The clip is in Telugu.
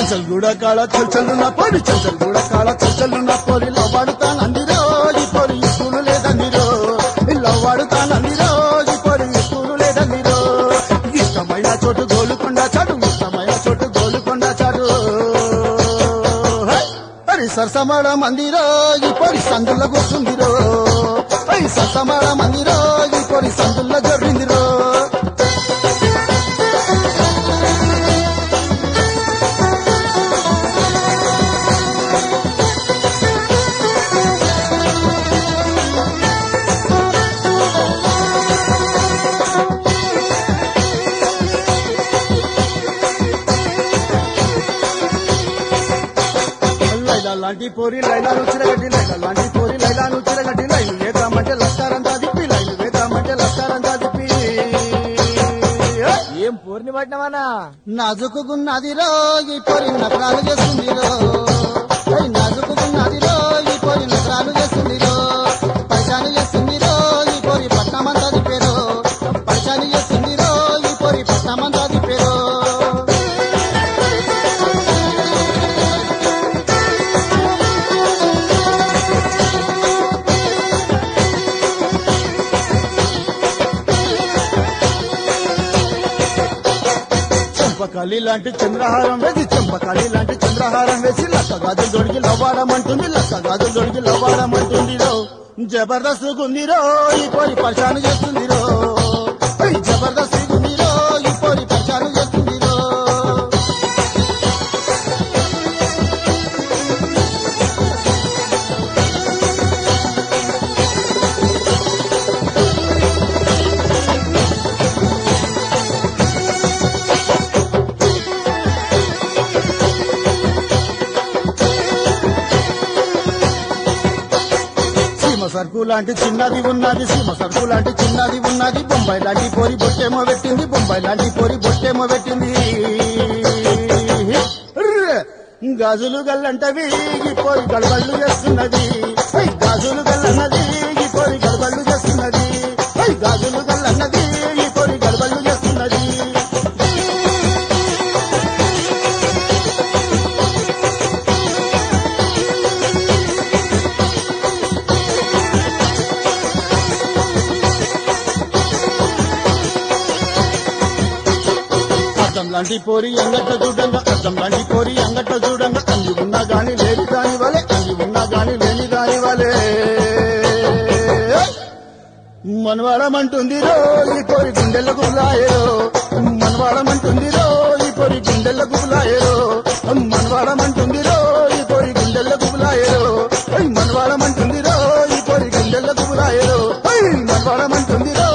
చంచల్ గూడ కాళ చల్చల్లు నా పోరి చంచల్ గూడ కాళ చల్చల్లు నా పోరి లవ్వాడుతానందిరో ఈ పోరి స్కూలు లేదందిరో లవ్వాడుతానందిరో ఈ పోరి స్కూలు లేదందిరో ఇష్టమైన చోటు గోలుకొండ చాటు ఇష్టమైన చోటు గోలుకొండ చాటు హై! అరే సరసమాడ మందిరో ఈ పొడి సందుల కూర్చుందిరో అయి సరసమాడ మందిరో ఈ పొడి సందుల్లో జొర్రిందిరో లైలా లాంటి పోరి లైలాను చిరగడ్డి లైలా లాంటి పోరి లైలాను చిరగడ్డి లైలు వేద్దామంటే లస్తారంతా దిప్పి లైలు వేద్దామంటే లస్తారంతా దిప్పి ఏం పూర్ణి పట్టినవనా నాజుకున్నదిరో ఈ పొరి నకరాలు చేస్తుందిరో ఏయ్ నాజుకున్నదిరో ఈ పొరి నకరాలు చేస్తుందిరో పరిశాని చేస్తుందిరో ఈ పొరి పట్నమంతా దిప్పేరో పరిశాని చేస్తుందిరో ఈ పొరి పట్నమంతా దిప్పేరో చెంపకాలి లాంటి చంద్రహారం వేసి చెంపకాలి లాంటి చంద్రహారం వేసి లక్క గాజులు దొడికి లవ్వాడమంటుంది లక్క గాజులు దొడికి లవ్వాడమంటుంది రో జబర్దస్త్ గుందిరో ఈ పోరి పరిశాను చేస్తుందిరో ఏయ్ జబర్దస్త్ గుందిరో ఈ పోరి పరిశాను చేస్తుందిరో సీమ సరుకు లాంటి చిన్నది ఉన్నది సీమ సరుకు లాంటి చిన్నది ఉన్నది బొంబాయి లాంటి పోరి బొట్టేమో పెట్టింది బొంబాయి లాంటి పోరి బొట్టేమో పెట్టింది ర్ర్! గాజులు గల్లంటవి ఈ పోరి గడబళ్ళు చేస్తున్నది ఐ గాజులు గల్లన్నది ఈ పోరి గడబళ్ళు చేస్తున్నది ఐ గాజులు గల్లన్నది ఈ పోరి గడబళ్ళు చేస్తున్నది అద్దం లాంటి పోరి అంగట్ట చూడంగా అద్దం లాంటి పోరి అంగట్ట చూడంగా అంది ఉన్నా గాని లేని దాని వలె అంది ఉన్నా గాని లేని దాని వలె మనవాడమంటుంది రో ఈ పోరి గుండెల గులాయరో మనవాడమంటుంది రో ఈ పోరి గుండెల గులాయరో మనవాడమంటుంది రో ఈ పోరి గుండెల గులాయరో మనవాడమంటుంది రో ఈ పోరి గుండెల గులాయరో మనవాడమంటుంది రో